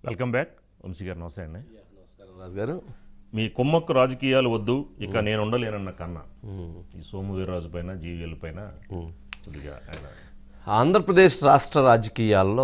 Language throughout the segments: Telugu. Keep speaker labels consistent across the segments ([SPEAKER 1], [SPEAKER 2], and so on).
[SPEAKER 1] వెల్కమ్ బ్యాక్ వంశీ గారు నమస్తే అండి
[SPEAKER 2] నమస్కారం రాజు గారు
[SPEAKER 1] మీ కుమ్మక్కు రాజకీయాలు వద్దు ఇక నేను ఉండలేనన్న కన్నా ఈ సోము వీర్రాజు పైన జీవీఎల్ పైన కొద్దిగా ఆయన
[SPEAKER 2] ఆంధ్రప్రదేశ్ రాష్ట్ర రాజకీయాల్లో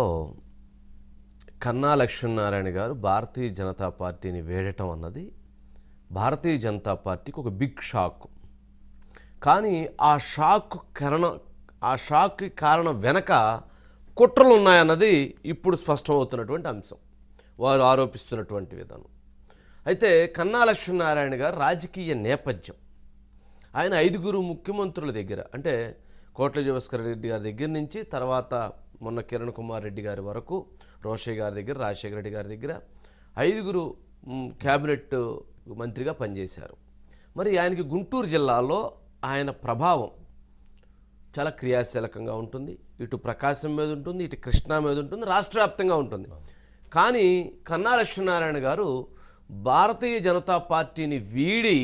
[SPEAKER 2] కన్నా లక్ష్మీనారాయణ గారు భారతీయ జనతా పార్టీని వేడటం అన్నది భారతీయ జనతా పార్టీకి ఒక బిగ్ షాక్ కానీ ఆ షాక్ కారణం ఆ షాక్కి కారణం వెనక కుట్రలు ఉన్నాయన్నది ఇప్పుడు స్పష్టమవుతున్నటువంటి అంశం వారు ఆరోపిస్తున్నటువంటి విధానం అయితే కన్నా లక్ష్మీనారాయణ గారు రాజకీయ నేపథ్యం ఆయన ఐదుగురు ముఖ్యమంత్రుల దగ్గర అంటే కోట్ల జీవస్కర్ రెడ్డి గారి దగ్గర నుంచి తర్వాత మొన్న కిరణ్ కుమార్ రెడ్డి గారి వరకు రోషయ్య గారి దగ్గర రాజశేఖర రెడ్డి గారి దగ్గర ఐదుగురు మ్, క్యాబినెట్ మంత్రిగా పనిచేశారు మరి ఆయనకి గుంటూరు జిల్లాలో ఆయన ప్రభావం చాలా క్రియాశీలకంగా ఉంటుంది ఇటు ప్రకాశం మీద ఉంటుంది ఇటు కృష్ణా మీద ఉంటుంది రాష్ట్ర వ్యాప్తంగా ఉంటుంది కానీ కన్నా లక్ష్మీనారాయణ గారు భారతీయ జనతా పార్టీని వీడి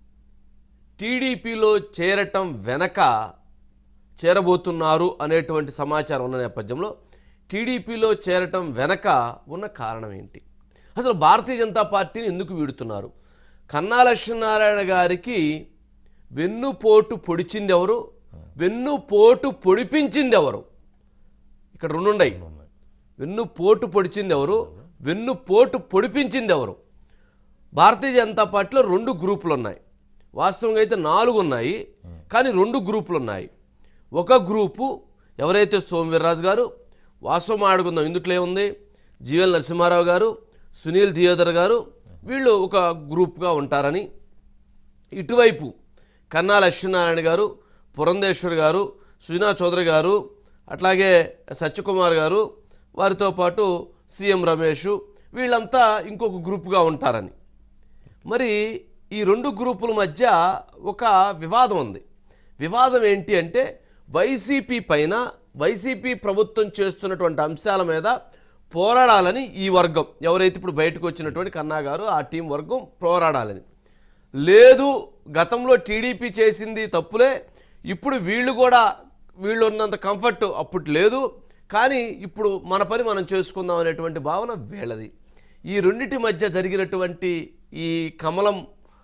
[SPEAKER 2] టీడీపీలో చేరటం వెనక చేరబోతున్నారు అనేటువంటి సమాచారం ఉన్న నేపథ్యంలో టీడీపీలో చేరటం వెనక ఉన్న కారణం ఏంటి అసలు భారతీయ జనతా పార్టీని ఎందుకు వీడుతున్నారు కన్నా లక్ష్మీనారాయణ గారికి వెన్నుపోటు పొడిచింది ఎవరు వెన్నుపోటు పొడిపించింది ఎవరు ఇక్కడ రెండు ఉన్నాయి వెన్ను పోటు పొడిచింది ఎవరు వెన్ను పోటు పొడిపించింది ఎవరు భారతీయ జనతా పార్టీలో రెండు గ్రూపులు ఉన్నాయి వాస్తవంగా అయితే నాలుగు ఉన్నాయి కానీ రెండు గ్రూపులు ఉన్నాయి ఒక గ్రూపు ఎవరైతే సోమవీర్రాజు గారు వాస్తవం ఆడుకుందాం ఇందుట్లో ఏముంది జీవెల్ నరసింహారావు గారు సునీల్ దియోదర్ గారు వీళ్ళు ఒక గ్రూప్గా ఉంటారని ఇటువైపు కన్నా లక్ష్మీనారాయణ గారు పురంధేశ్వర్ గారు సుజనా చౌదరి గారు అట్లాగే సత్యకుమార్ గారు వారితో పాటు సీఎం రమేష్ వీళ్ళంతా ఇంకొక గ్రూప్గా ఉంటారని మరి ఈ రెండు గ్రూపుల మధ్య ఒక వివాదం ఉంది వివాదం ఏంటి అంటే వైసీపీ పైన వైసీపీ ప్రభుత్వం చేస్తున్నటువంటి అంశాల మీద పోరాడాలని ఈ వర్గం ఎవరైతే ఇప్పుడు బయటకు వచ్చినటువంటి కన్నా గారు ఆ టీం వర్గం పోరాడాలని లేదు గతంలో టీడీపీ చేసింది తప్పులే ఇప్పుడు వీళ్ళు కూడా వీళ్ళు ఉన్నంత కంఫర్ట్ అప్పుడు లేదు కానీ ఇప్పుడు మన పని మనం చేసుకుందాం అనేటువంటి భావన వీళ్ళది ఈ రెండిటి మధ్య జరిగినటువంటి ఈ కమలం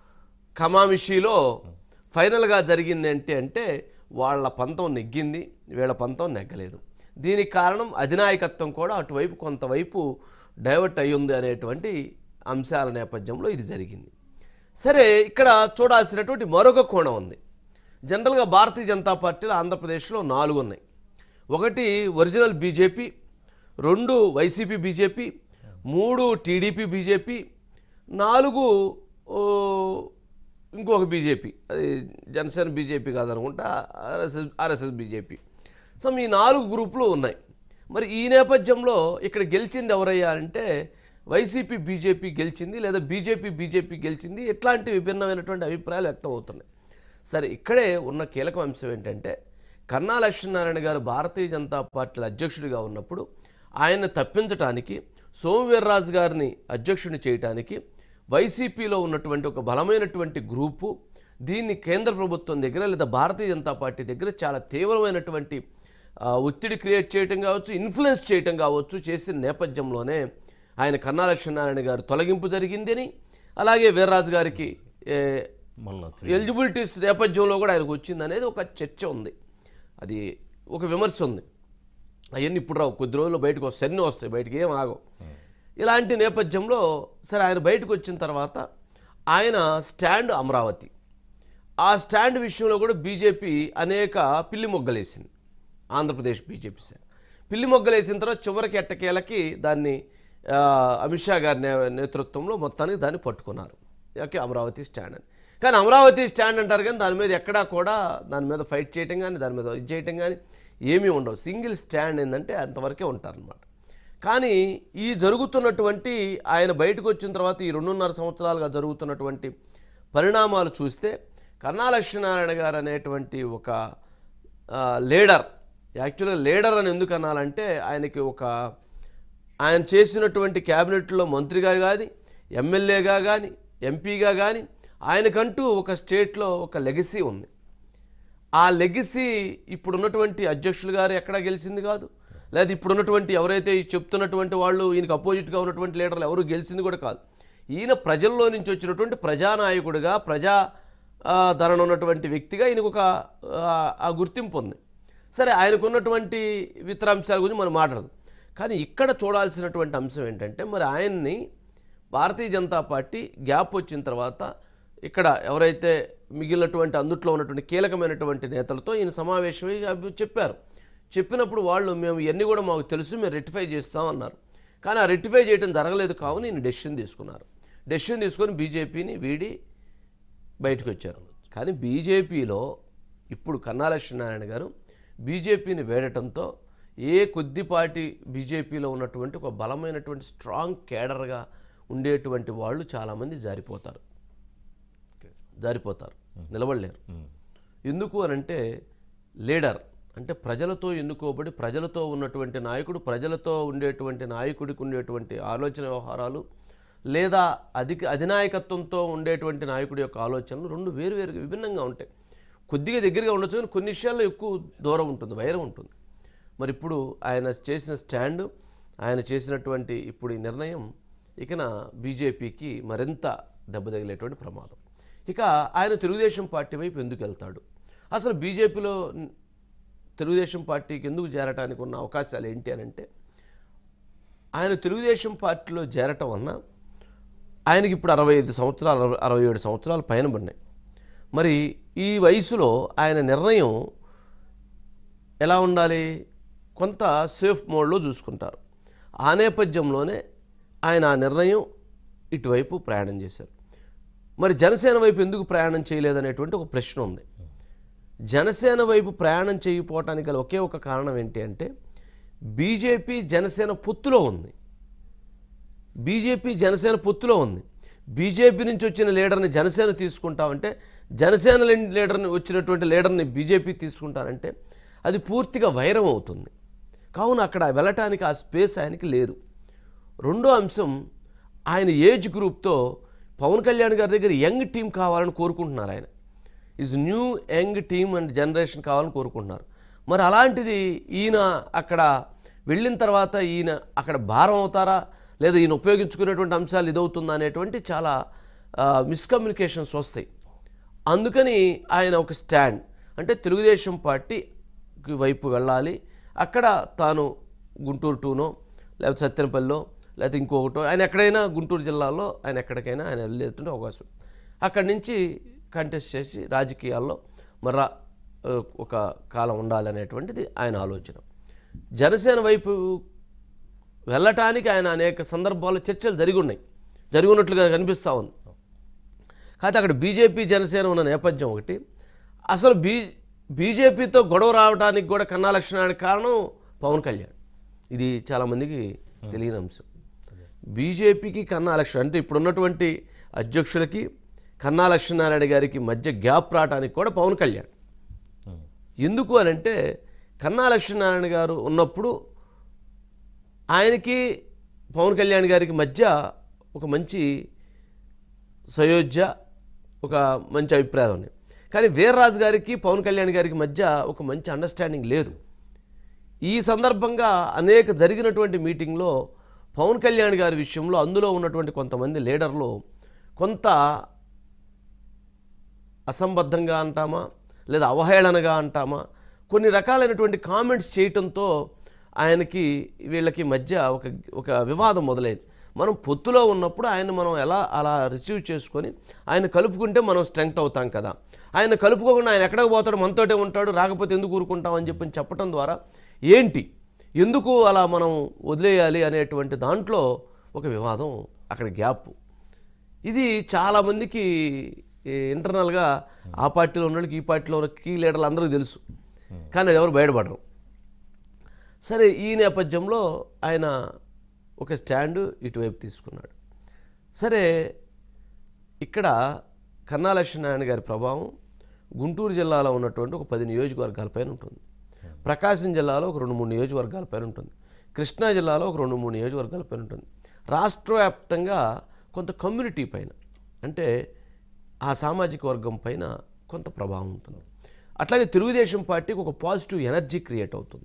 [SPEAKER 2] కమామిషిలో ఫైనల్గా జరిగింది ఏంటి అంటే వాళ్ళ పంతం నెగ్గింది వీళ్ళ పంతం నెగ్గలేదు దీనికి కారణం అధినాయకత్వం కూడా అటువైపు కొంతవైపు డైవర్ట్ అయ్యింది అనేటువంటి అంశాల నేపథ్యంలో ఇది జరిగింది సరే ఇక్కడ చూడాల్సినటువంటి మరొక కోణం ఉంది జనరల్గా భారతీయ జనతా పార్టీలో ఆంధ్రప్రదేశ్లో నాలుగు ఉన్నాయి ఒకటి ఒరిజినల్ బీజేపీ రెండు వైసీపీ బీజేపీ మూడు టీడీపీ బీజేపీ నాలుగు ఓ, ఇంకొక బీజేపీ అది జనసేన బీజేపీ కాదనుకుంటా ఆర్ఎస్ఎస్ ఆర్ఎస్ఎస్ బీజేపీ సో ఈ నాలుగు గ్రూపులు ఉన్నాయి మరి ఈ నేపథ్యంలో ఇక్కడ గెలిచింది ఎవరయ్యా అంటే వైసీపీ బీజేపీ గెలిచింది లేదా బీజేపీ బీజేపీ గెలిచింది ఇట్లాంటి విభిన్నమైనటువంటి అభిప్రాయాలు వ్యక్తం అవుతున్నాయి సరే ఇక్కడే ఉన్న కీలక అంశం ఏంటంటే కన్నా లక్ష్మీనారాయణ గారు భారతీయ జనతా పార్టీ అధ్యక్షుడిగా ఉన్నప్పుడు ఆయన తప్పించటానికి సోమవీర్రాజు గారిని అధ్యక్షుడిని చేయటానికి వైసీపీలో ఉన్నటువంటి ఒక బలమైనటువంటి గ్రూపు దీన్ని కేంద్ర ప్రభుత్వం దగ్గర లేదా భారతీయ జనతా పార్టీ దగ్గర చాలా తీవ్రమైనటువంటి ఆ, ఒత్తిడి క్రియేట్ చేయటం కావచ్చు ఇన్ఫ్లుయెన్స్ చేయటం కావచ్చు చేసిన నేపథ్యంలోనే ఆయన కన్నా లక్ష్మీనారాయణ గారు తొలగింపు జరిగిందని అలాగే వీర్రాజు గారికి ఏ,
[SPEAKER 1] మళ్ళా
[SPEAKER 2] ఎలిజిబిలిటీస్ నేపథ్యంలో కూడా ఆయనకు వచ్చింది అనేది ఒక చర్చ ఉంది అది ఒక విమర్శ ఉంది అవన్నీ ఇప్పుడు రావు కొద్ది రోజులు బయటకు వస్తాయి అన్నీ వస్తాయి బయటికి ఏం ఆగవు ఇలాంటి నేపథ్యంలో సరే ఆయన బయటకు వచ్చిన తర్వాత ఆయన స్టాండ్ అమరావతి ఆ స్టాండ్ విషయంలో కూడా బీజేపీ అనేక పిల్లి మొగ్గలేసింది ఆంధ్రప్రదేశ్ బీజేపీ శాఖ పిల్లి మొగ్గలేసిన తర్వాత చివరికి ఎట్టకేలకి దాన్ని ఆ, అమిత్ షా గారి నే- నేతృత్వంలో మొత్తానికి దాన్ని పట్టుకున్నారు ఓకే అమరావతి స్టాండ్ అని కానీ అమరావతి స్టాండ్ అంటారు కానీ దాని మీద ఎక్కడా కూడా దాని మీద ఫైట్ చేయటం కానీ దాని మీద ఇది చేయటం కానీ ఏమీ ఉండవు సింగిల్ స్టాండ్ ఏంటంటే అంతవరకే ఉంటారనమాట కానీ ఈ జరుగుతున్నటువంటి ఆయన బయటకు వచ్చిన తర్వాత ఈ రెండున్నర సంవత్సరాలుగా జరుగుతున్నటువంటి పరిణామాలు చూస్తే కన్నా లక్ష్మీనారాయణ గారు అనేటువంటి ఒక ఆ, లీడర్ యాక్చువల్గా లీడర్ అని ఎందుకు అనాలంటే ఆయనకి ఒక ఆయన చేసినటువంటి క్యాబినెట్లో మంత్రిగా కానీ ఎమ్మెల్యేగా కానీ ఎంపీగా కానీ ఆయనకంటూ ఒక స్టేట్లో ఒక లెగసీ ఉంది ఆ లెగసీ ఇప్పుడు ఉన్నటువంటి అధ్యక్షులు గారు ఎక్కడా గెలిచింది కాదు లేదా ఇప్పుడు ఉన్నటువంటి ఎవరైతే ఈ చెప్తున్నటువంటి వాళ్ళు ఈయనకు అపోజిట్గా ఉన్నటువంటి లీడర్లు ఎవరు గెలిచింది కూడా కాదు ఈయన ప్రజల్లో నుంచి వచ్చినటువంటి ప్రజానాయకుడిగా ప్రజా ఆ, ధరణ ఉన్నటువంటి వ్యక్తిగా ఈయనకు ఒక ఆ, ఆ గుర్తింపు ఉంది సరే ఆయనకున్నటువంటి ఇతర అంశాల గురించి మనం మాట్లాడదు కానీ ఇక్కడ చూడాల్సినటువంటి అంశం ఏంటంటే మరి ఆయన్ని భారతీయ జనతా పార్టీ గ్యాప్ వచ్చిన తర్వాత ఇక్కడ ఎవరైతే మిగిలినటువంటి అందుట్లో ఉన్నటువంటి కీలకమైనటువంటి నేతలతో ఈయన సమావేశమై అవి చెప్పారు చెప్పినప్పుడు వాళ్ళు మేము ఇవన్నీ కూడా మాకు తెలుసు మేము రెక్టిఫై చేస్తాం అన్నారు కానీ ఆ రెక్టిఫై చేయడం జరగలేదు కావున ఈయన డెసిషన్ తీసుకున్నారు డెసిషన్ తీసుకొని బీజేపీని వీడి బయటకు వచ్చారు కానీ బీజేపీలో ఇప్పుడు కన్నా లక్ష్మీనారాయణ గారు బీజేపీని వేడటంతో ఏ కొద్దిపాటి బీజేపీలో ఉన్నటువంటి ఒక బలమైనటువంటి స్ట్రాంగ్ కేడర్గా ఉండేటువంటి వాళ్ళు చాలామంది జారిపోతారు జారిపోతారు నిలబడలేరు ఎందుకు అనంటే లీడర్ అంటే ప్రజలతో ఎన్నుకోబడి ప్రజలతో ఉన్నటువంటి నాయకుడు ప్రజలతో ఉండేటువంటి నాయకుడికి ఉండేటువంటి ఆలోచన వ్యవహారాలు లేదా అధిక అధినాయకత్వంతో ఉండేటువంటి నాయకుడి యొక్క ఆలోచనలు రెండు వేరువేరుగా విభిన్నంగా ఉంటాయి కొద్దిగా దగ్గరగా ఉండొచ్చు కానీ కొన్ని విషయాల్లో ఎక్కువ దూరం ఉంటుంది వైరం ఉంటుంది మరి ఇప్పుడు ఆయన చేసిన స్టాండ్ ఆయన చేసినటువంటి ఇప్పుడు ఈ నిర్ణయం ఇకన బీజేపీకి మరింత దెబ్బ తగిలేటువంటి ప్రమాదం ఇక ఆయన తెలుగుదేశం పార్టీ వైపు ఎందుకు వెళ్తాడు అసలు బీజేపీలో తెలుగుదేశం పార్టీకి ఎందుకు చేరటానికి ఉన్న అవకాశాలు ఏంటి అని అంటే ఆయన తెలుగుదేశం పార్టీలో చేరటం వలన ఆయనకి ఇప్పుడు అరవై ఐదు సంవత్సరాలు అరవై- అరవై ఏడు సంవత్సరాలు పైన పడినాయి మరి ఈ వయసులో ఆయన నిర్ణయం ఎలా ఉండాలి కొంత సేఫ్ మోడ్లో చూసుకుంటారు ఆ నేపథ్యంలోనే ఆయన ఆ నిర్ణయం ఇటువైపు ప్రయాణం చేశారు మరి జనసేన వైపు ఎందుకు ప్రయాణం చేయలేదనేటువంటి ఒక ప్రశ్న ఉంది జనసేన వైపు ప్రయాణం చేయకపోవటానికి గల ఒకే ఒక కారణం ఏంటి అంటే బీజేపీ జనసేన పొత్తులో ఉంది బీజేపీ జనసేన పొత్తులో ఉంది బీజేపీ నుంచి వచ్చిన లీడర్ని జనసేన తీసుకుంటామంటే జనసేన లీ- లీడర్ని వచ్చినటువంటి లీడర్ని బీజేపీ తీసుకుంటారంటే అది పూర్తిగా వైరం అవుతుంది కావున అక్కడ వెళ్ళటానికి ఆ స్పేస్ ఆయనకి లేదు రెండో అంశం ఆయన ఏజ్ గ్రూప్తో పవన్ కళ్యాణ్ గారి దగ్గర యంగ్ టీం కావాలని కోరుకుంటున్నారు ఆయన is new young team and generation కావాలని కోరుకుంటున్నారు మరి అలాంటిది ఈయన అక్కడ వెళ్ళిన తర్వాత ఈయన అక్కడ భారం అవుతారా లేదా ఈయన ఉపయోగించుకునేటువంటి అంశాలు ఇదవుతుందా అనేటువంటి చాలా మిస్కమ్యూనికేషన్స్ వస్తాయి అందుకని ఆయన ఒక స్టాండ్ అంటే తెలుగుదేశం పార్టీ వైపు వెళ్ళాలి అక్కడ తాను గుంటూరు టూనో లేకపోతే సత్యనపల్లిలో లేకపోతే ఇంకొకటో ఆయన ఎక్కడైనా గుంటూరు జిల్లాలో ఆయన ఎక్కడికైనా ఆయన వెళ్ళేటువంటి అవకాశం ఉంది. అక్కడి నుంచి కంటెస్ట్ చేసి రాజకీయాల్లో మర్రా ఆ, ఒక కాలం ఉండాలనేటువంటిది ఆయన ఆలోచన జనసేన వైపు వెళ్ళటానికి ఆయన అనేక సందర్భాల్లో చర్చలు జరిగి ఉన్నాయి జరిగి ఉన్నట్లుగా కనిపిస్తూ ఉంది కాకపోతే అక్కడ బీజేపీ జనసేన ఉన్న నేపథ్యం ఒకటి అసలు బీ బీజేపీతో గొడవ రావడానికి కూడా కన్నా లక్షణానికి కారణం పవన్ కళ్యాణ్ ఇది చాలామందికి తెలియని అంశం బీజేపీకి కన్నా లక్ష్మణ్ అంటే ఇప్పుడున్నటువంటి అధ్యక్షులకి కన్నా లక్ష్మీనారాయణ గారికి మధ్య గ్యాప్ రావడానికి కూడా పవన్ కళ్యాణ్ ఎందుకు అని అంటే కన్నా లక్ష్మీనారాయణ గారు ఉన్నప్పుడు ఆయనకి పవన్ కళ్యాణ్ గారికి మధ్య ఒక మంచి సయోధ్య ఒక మంచి అభిప్రాయాలు ఉన్నాయి కానీ వీర్రాజు గారికి పవన్ కళ్యాణ్ గారికి మధ్య ఒక మంచి అండర్స్టాండింగ్ లేదు ఈ సందర్భంగా అనేక జరిగినటువంటి మీటింగ్లో పవన్ కళ్యాణ్ గారి విషయంలో అందులో ఉన్నటువంటి కొంతమంది లీడర్లు కొంత అసంబద్ధంగా అంటామా లేదా అవహేళనగా అంటామా కొన్ని రకాలైనటువంటి కామెంట్స్ చేయటంతో ఆయనకి వీళ్ళకి మధ్య ఒక ఒక వివాదం మొదలైంది మనం పొత్తులో ఉన్నప్పుడు ఆయన మనం ఎలా అలా రిసీవ్ చేసుకొని ఆయన కలుపుకుంటే మనం స్ట్రెంగ్త్ అవుతాం కదా ఆయన కలుపుకోకుండా ఆయన ఎక్కడికి పోతాడు మనతోటే ఉంటాడు రాకపోతే ఎందుకు ఊరుకుంటాం అని చెప్పి చెప్పడం ద్వారా ఏంటి ఎందుకు అలా మనం వదిలేయాలి అనేటువంటి దాంట్లో ఒక వివాదం అక్కడ గ్యాప్ ఇది చాలామందికి ఇంటర్నల్గా ఆ పార్టీలో ఉన్న వాళ్ళకి ఈ పార్టీలో ఉన్న కీ లీడర్లు అందరికీ తెలుసు కానీ అది ఎవరు బయటపడరు సరే ఈ నేపథ్యంలో ఆయన ఒక స్టాండ్ ఇటువైపు తీసుకున్నాడు సరే ఇక్కడ కన్నా లక్ష్మీనారాయణ గారి ప్రభావం గుంటూరు జిల్లాలో ఉన్నటువంటి ఒక పది నియోజకవర్గాలపైన ఉంటుంది ప్రకాశం జిల్లాలో ఒక రెండు మూడు నియోజకవర్గాలపైన ఉంటుంది కృష్ణా జిల్లాలో ఒక రెండు మూడు నియోజకవర్గాలపైన ఉంటుంది రాష్ట్ర వ్యాప్తంగా కొంత కమ్యూనిటీ పైన అంటే ఆ సామాజిక వర్గం పైన కొంత ప్రభావం ఉంటుంది అట్లాగే తెలుగుదేశం పార్టీకి ఒక పాజిటివ్ ఎనర్జీ క్రియేట్ అవుతుంది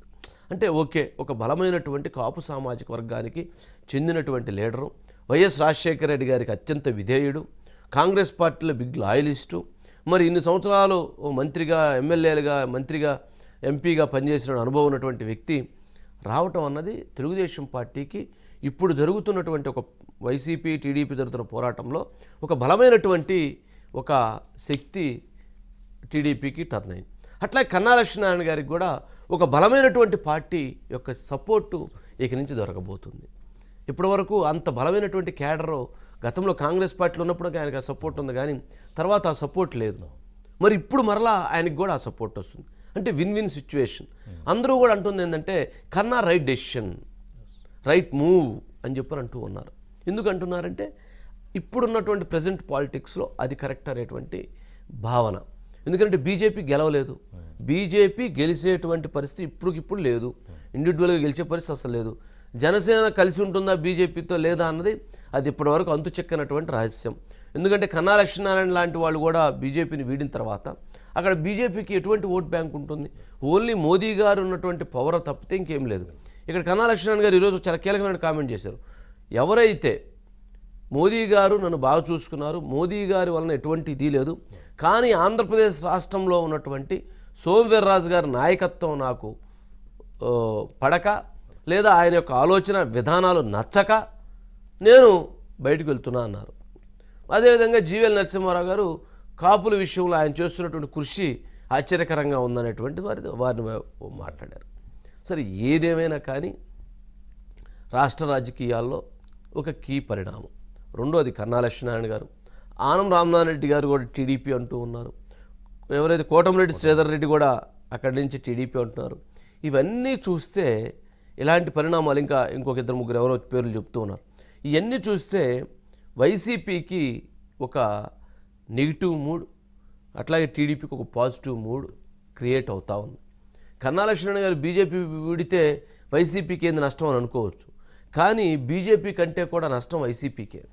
[SPEAKER 2] అంటే ఓకే ఒక బలమైనటువంటి కాపు సామాజిక వర్గానికి చెందినటువంటి లీడరు వైఎస్ రాజశేఖర రెడ్డి గారికి అత్యంత విధేయుడు కాంగ్రెస్ పార్టీలో బిగ్ లాయలిస్టు మరి ఇన్ని సంవత్సరాలు ఓ మంత్రిగా ఎమ్మెల్యేలుగా మంత్రిగా ఎంపీగా పనిచేసిన అనుభవం ఉన్నటువంటి వ్యక్తి రావటం అన్నది తెలుగుదేశం పార్టీకి ఇప్పుడు జరుగుతున్నటువంటి ఒక వైసీపీ టీడీపీ జరుగుతున్న పోరాటంలో ఒక బలమైనటువంటి ఒక శక్తి టీడీపీకి టర్న్ అయింది అట్లా కన్నా లక్ష్మీనారాయణ గారికి కూడా ఒక బలమైనటువంటి పార్టీ యొక్క సపోర్టు ఇక నుంచి దొరకబోతుంది ఇప్పటివరకు అంత బలమైనటువంటి క్యాడరు గతంలో కాంగ్రెస్ పార్టీలో ఉన్నప్పుడు ఆయనకు ఆ సపోర్ట్ ఉంది కానీ తర్వాత ఆ సపోర్ట్ లేదు మరి ఇప్పుడు మరలా ఆయనకి కూడా ఆ సపోర్ట్ వస్తుంది అంటే విన్ విన్ సిచ్యువేషన్ అందరూ కూడా అంటుంది ఏంటంటే కన్నా రైట్ డెసిషన్ రైట్ మూవ్ అని చెప్పని అంటూ ఉన్నారు ఎందుకు అంటున్నారంటే ఇప్పుడున్నటువంటి ప్రజెంట్ పాలిటిక్స్లో అది కరెక్ట్ అనేటువంటి భావన ఎందుకంటే బీజేపీ గెలవలేదు బీజేపీ గెలిచేటువంటి పరిస్థితి ఇప్పటికిప్పుడు లేదు ఇండివిజువల్గా గెలిచే పరిస్థితి అసలు లేదు జనసేన కలిసి ఉంటుందా బీజేపీతో లేదా అన్నది అది ఇప్పటివరకు అంతు చెక్కనటువంటి రహస్యం ఎందుకంటే కన్నా లక్ష్మీనారాయణ లాంటి వాళ్ళు కూడా బీజేపీని వీడిన తర్వాత అక్కడ బీజేపీకి ఎటువంటి ఓట్ బ్యాంక్ ఉంటుంది ఓన్లీ మోదీ గారు ఉన్నటువంటి పవర్ తప్పితే ఇంకేం లేదు ఇక్కడ కన్నా లక్ష్మీనారాయణ గారు ఈరోజు చాలా కీలకమైన కామెంట్ చేశారు ఎవరైతే మోదీ గారు నన్ను బాగా చూసుకున్నారు మోదీ గారి వలన ఎటువంటి ఇది లేదు కానీ ఆంధ్రప్రదేశ్ రాష్ట్రంలో ఉన్నటువంటి సోమవీర్రాజు గారి నాయకత్వం నాకు ఆ, పడక లేదా ఆయన యొక్క ఆలోచన విధానాలు నచ్చక నేను బయటకు వెళ్తున్నా అన్నారు అదేవిధంగా జీవీఎల్ నరసింహారావు గారు కాపుల విషయంలో ఆయన చేస్తున్నటువంటి కృషి ఆశ్చర్యకరంగా ఉందనేటువంటి వారి వారిని మాట్లాడారు సరే ఏదేమైనా కానీ రాష్ట్ర రాజకీయాల్లో ఒక కీ పరిణామం రెండోది కన్నా లక్ష్మీనారాయణ గారు ఆనం రామనారాయణ రెడ్డి గారు కూడా టీడీపీ అంటూ ఉన్నారు ఎవరైతే కోటమిరెడ్డి శ్రీధర్ రెడ్డి కూడా అక్కడి నుంచి టీడీపీ అంటున్నారు ఇవన్నీ చూస్తే ఇలాంటి పరిణామాలు ఇంకా ఇంకొక ఇద్దరు ముగ్గురు ఎవరో పేర్లు చెప్తూ ఉన్నారు ఇవన్నీ చూస్తే వైసీపీకి ఒక నెగిటివ్ మూడ్ అట్లాగే టీడీపీకి ఒక పాజిటివ్ మూడ్ క్రియేట్ అవుతా ఉంది కన్నా లక్ష్మణ గారు బీజేపీ విడితే వైసీపీకి ఏంది నష్టం అని అనుకోవచ్చు కానీ బీజేపీ కంటే కూడా నష్టం వైసీపీకే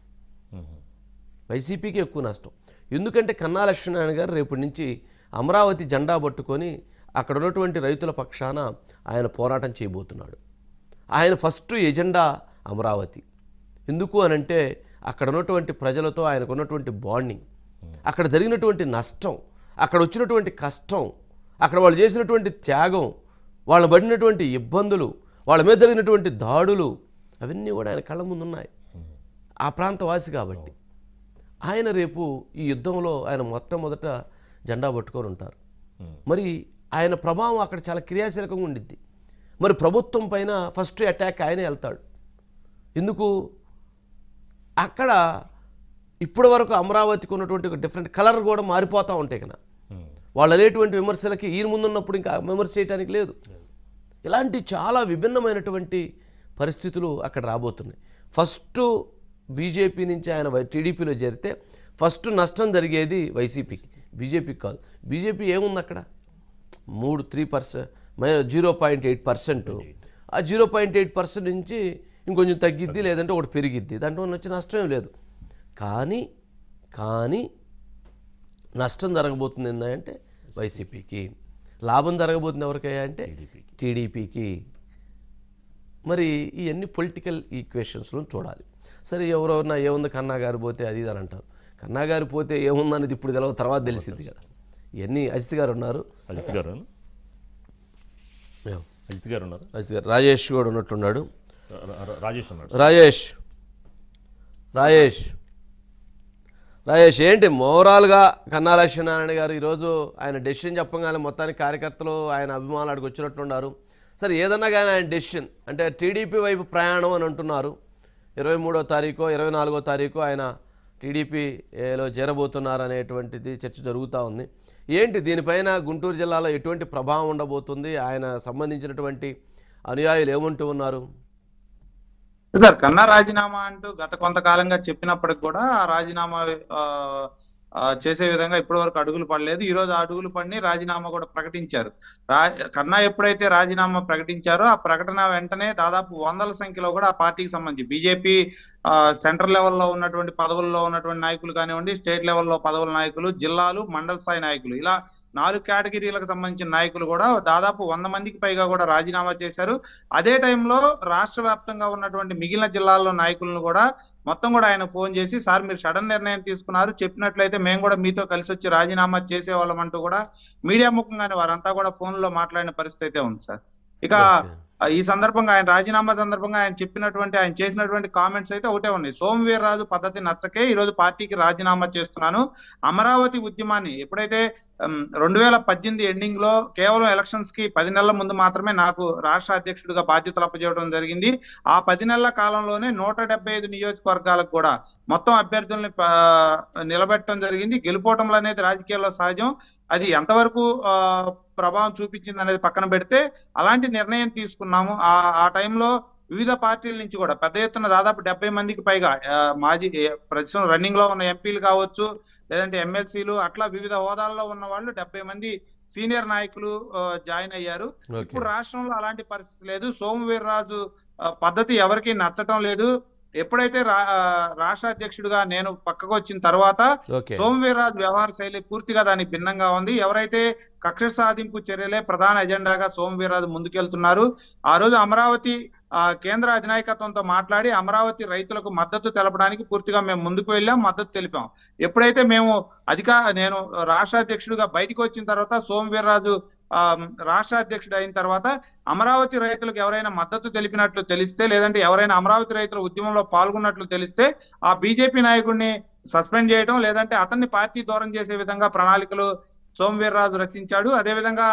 [SPEAKER 2] వైసీపీకి ఎక్కువ నష్టం ఎందుకంటే కన్నా లక్ష్మీనారాయణ గారు రేపటి నుంచి అమరావతి జెండా పట్టుకొని అక్కడ ఉన్నటువంటి రైతుల పక్షాన ఆయన పోరాటం చేయబోతున్నాడు ఆయన ఫస్ట్ ఎజెండా అమరావతి ఎందుకు అనంటే అక్కడ ఉన్నటువంటి ప్రజలతో ఆయనకు ఉన్నటువంటి బాండింగ్ అక్కడ జరిగినటువంటి నష్టం అక్కడ వచ్చినటువంటి కష్టం అక్కడ వాళ్ళు చేసినటువంటి త్యాగం వాళ్ళు పడినటువంటి ఇబ్బందులు వాళ్ళ మీద జరిగినటువంటి దాడులు అవన్నీ కూడా ఆయన కళ్ళ ముందు ఉన్నాయి ఆ ప్రాంత వాసి కాబట్టి ఆయన రేపు ఈ యుద్ధంలో ఆయన మొట్టమొదట జెండా పట్టుకొని ఉంటారు మరి ఆయన ప్రభావం అక్కడ చాలా క్రియాశీలకంగా ఉండిద్ది మరి ప్రభుత్వం పైన ఫస్ట్ అటాక్ ఆయనే వెళ్తాడు ఎందుకు అక్కడ ఇప్పటి వరకు అమరావతికి ఉన్నటువంటి ఒక డిఫరెంట్ కలర్ కూడా మారిపోతూ ఉంటాయి కదా వాళ్ళు అనేటువంటి విమర్శలకి ఈయన ముందున్నప్పుడు ఇంకా విమర్శ చేయడానికి లేదు ఇలాంటి చాలా విభిన్నమైనటువంటి పరిస్థితులు అక్కడ రాబోతున్నాయి ఫస్ట్ బీజేపీ నుంచి ఆయన వై- టీడీపీలో చేరితే ఫస్ట్ నష్టం జరిగేది వైసీపీకి బీజేపీకి కాదు బీజేపీ ఏముంది అక్కడ మూడు three percent zero point eight percent ఆ జీరో పాయింట్ ఎయిట్ పర్సెంట్ నుంచి ఇంకొంచెం తగ్గిద్ది లేదంటే ఒకటి పెరిగిద్ది దాంట్లో వచ్చే నష్టం ఏం లేదు కానీ కానీ నష్టం జరగబోతుంది ఏంటంటే వైసీపీకి లాభం జరగబోతుంది ఎవరికయ్యా అంటే టీడీపీకి మరి ఇవన్నీ పొలిటికల్ ఈక్వేషన్స్లో చూడాలి సరే ఎవరెవరన్నా ఏముంది కన్నా గారు పోతే అది ఇది అని అంటారు కన్నా గారు పోతే ఏముందనేది ఇప్పుడు తెలవ తర్వాత తెలిసింది కదా ఇవన్నీ అజిత్ గారు ఉన్నారు
[SPEAKER 1] అజిత్ గారు అజిత్ గారు ఉన్నారు
[SPEAKER 2] అజిత్ గారు రాజేష్ కూడా ఉన్నట్లున్నాడు
[SPEAKER 1] రా- రా- రాజేష్ ఉన్నాడు
[SPEAKER 2] రాజేష్ రాజేష్ రాజేష్ ఏంటి ఓవరాల్గా కన్నా లక్ష్మీనారాయణ గారు ఈరోజు ఆయన డెసిషన్ చెప్పగానే మొత్తానికి కార్యకర్తలు ఆయన అభిమానులు అక్కడికి వచ్చినట్లున్నారు సరే ఏదన్నా కానీ ఆయన డెసిషన్ అంటే టీడీపీ వైపు ప్రయాణం అని అంటున్నారు ఇరవై మూడో తారీఖు ఇరవై నాలుగో తారీఖు ఆయన టీడీపీలో చేరబోతున్నారు అనేటువంటిది చర్చ జరుగుతూ ఉంది ఏంటి దీనిపైన గుంటూరు జిల్లాలో ఎటువంటి ప్రభావం ఉండబోతుంది ఆయన సంబంధించినటువంటి అనుయాయులు ఏమంటూ ఉన్నారు
[SPEAKER 3] సార్ కన్నా రాజీనామా అంటూ గత కొంతకాలంగా చెప్పినప్పటికి కూడా ఆ రాజీనామా ఆ, ఆ, చేసే విధంగా ఇప్పటి వరకు అడుగులు పడలేదు ఈ రోజు ఆ అడుగులు పడి రాజీనామా కూడా ప్రకటించారు రా కన్నా ఎప్పుడైతే రాజీనామా ప్రకటించారో ఆ ప్రకటన వెంటనే దాదాపు వందల సంఖ్యలో కూడా ఆ పార్టీకి సంబంధించి బీజేపీ సెంట్రల్ లెవెల్లో ఉన్నటువంటి పదవుల్లో ఉన్నటువంటి నాయకులు కానివ్వండి స్టేట్ లెవెల్లో పదవుల నాయకులు జిల్లాలు మండల స్థాయి నాయకులు ఇలా నాలుగు కేటగిరీలకు సంబంధించిన నాయకులు కూడా దాదాపు వంద మందికి పైగా కూడా రాజీనామా చేశారు అదే టైంలో రాష్ట్ర వ్యాప్తంగా ఉన్నటువంటి మిగిలిన జిల్లాల్లో నాయకులను కూడా మొత్తం కూడా ఆయన ఫోన్ చేసి సార్ మీరు సడన్ నిర్ణయం తీసుకున్నారు చెప్పినట్లయితే మేము కూడా మీతో కలిసి వచ్చి రాజీనామా చేసేవాళ్ళం అంటూ కూడా మీడియా ముఖంగానే వారంతా కూడా ఫోన్ లో మాట్లాడిన పరిస్థితి అయితే ఉంది సార్ ఇక
[SPEAKER 2] ఓకే.
[SPEAKER 3] ఆ, ఈ సందర్భంగా ఆయన రాజీనామా సందర్భంగా ఆయన చెప్పినటువంటి ఆయన చేసినటువంటి కామెంట్స్ అయితే ఒకటే ఉన్నాయి సోమవీర్రాజు పద్ధతి నచ్చకే ఈ రోజు పార్టీకి రాజీనామా చేస్తున్నాను అమరావతి ఉద్యమాన్ని ఎప్పుడైతే రెండు వేల పద్దెనిమిది ఎండింగ్ లో కేవలం ఎలక్షన్స్ కి పది నెలల ముందు మాత్రమే నాకు రాష్ట్ర అధ్యక్షుడిగా బాధ్యతలు అప్పచేయడం జరిగింది ఆ పది నెలల కాలంలోనే నూట డెబ్బై ఐదు నియోజకవర్గాలకు కూడా మొత్తం అభ్యర్థుల్ని ఆ, నిలబెట్టడం జరిగింది గెలుపోవటంలో అనేది రాజకీయాల్లో సహజం అది ఎంతవరకు ఆ, ప్రభావం చూపించింది అనేది పక్కన పెడితే అలాంటి నిర్ణయం తీసుకున్నాము ఆ ఆ టైంలో వివిధ పార్టీల నుంచి కూడా పెద్ద ఎత్తున దాదాపు డెబ్బై మందికి పైగా ఆ, మాజీ ఏ, ప్రస్తుతం రన్నింగ్ లో ఉన్న ఎంపీలు కావచ్చు లేదంటే ఎమ్మెల్సీలు అట్లా వివిధ హోదాల్లో ఉన్న వాళ్ళు డెబ్బై మంది సీనియర్ నాయకులు ఆ, జాయిన్ అయ్యారు
[SPEAKER 2] ఓకే
[SPEAKER 3] ఇప్పుడు రాష్ట్రంలో అలాంటి పరిస్థితి లేదు సోమవీర్రాజు ఆ, పద్ధతి ఎవరికి నచ్చటం లేదు ఎప్పుడైతే రా ఆ, రాష్ట్ర అధ్యక్షుడిగా నేను పక్కకు వచ్చిన తర్వాత
[SPEAKER 2] ఓకే
[SPEAKER 3] సోమవీర్రాజు వ్యవహార శైలి పూర్తిగా దానికి భిన్నంగా ఉంది ఎవరైతే కక్ష సాధింపు చర్యలే ప్రధాన ఎజెండాగా సోమవీర్రాజు ముందుకెళ్తున్నారు ఆ రోజు అమరావతి ఆ, కేంద్ర అధినాయకత్వంతో మాట్లాడి అమరావతి రైతులకు మద్దతు తెలపడానికి పూర్తిగా మేము ముందుకు వెళ్ళాం మద్దతు తెలిపాం ఎప్పుడైతే మేము అధిక నేను రాష్ట్ర అధ్యక్షుడిగా బయటకు వచ్చిన తర్వాత సోమవీర్రాజు ఆ, రాష్ట్ర అధ్యక్షుడు అయిన తర్వాత అమరావతి రైతులకు ఎవరైనా మద్దతు తెలిపినట్లు తెలిస్తే లేదంటే ఎవరైనా అమరావతి రైతుల ఉద్యమంలో పాల్గొన్నట్లు తెలిస్తే ఆ బీజేపీ నాయకుడిని సస్పెండ్ చేయడం లేదంటే అతన్ని పార్టీ దూరం చేసే విధంగా ప్రణాళికలు సోమవీర్రాజు రచించాడు అదేవిధంగా